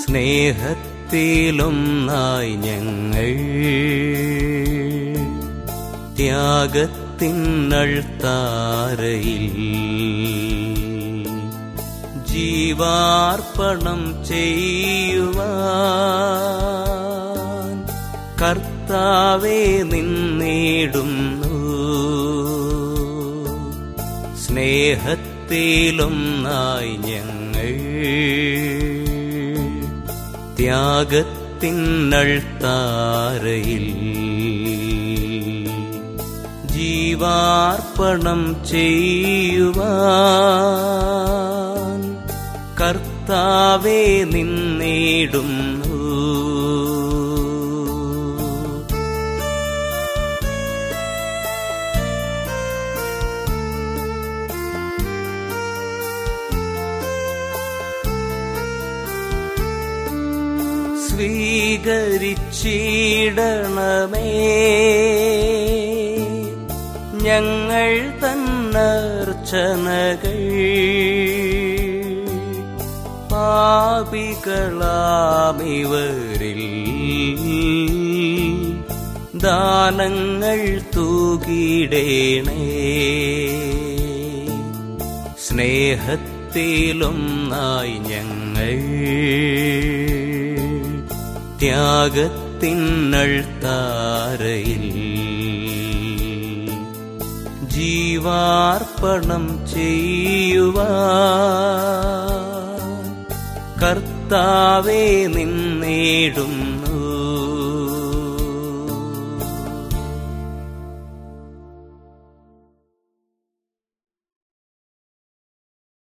സ്നേഹത്തിലൊന്നായി ഞങ്ങൾ ത്യാഗത്തിനൾ താരയിൽ ജീവാർപ്പണം ചെയ്യുവാൻ കർത്താവെ നിന്നിടുന്നു സ്നേഹത്തിലൊന്നായി ഞങ്ങൾ ത്യാഗത്തിനൾ താരയിൽ ജീവാർപ്പണം ചെയ്യുവാൻ കർത്താവെ നിന്നിടുന്നു സ്വീകരിച്ചിടണമേ ഞങ്ങൾ തന്നർച്ചനകൾ പാപികളാമിവരിൽ ദാനങ്ങൾ തൂകിടേണേ സ്നേഹത്തിലൊന്നായി ഞങ്ങൾ ത്യാഗത്തിനൾ താരയിൽ ജീവാർപ്പണം ചെയ്യുവാൻ കർത്താവെ നിന്നിടുന്നു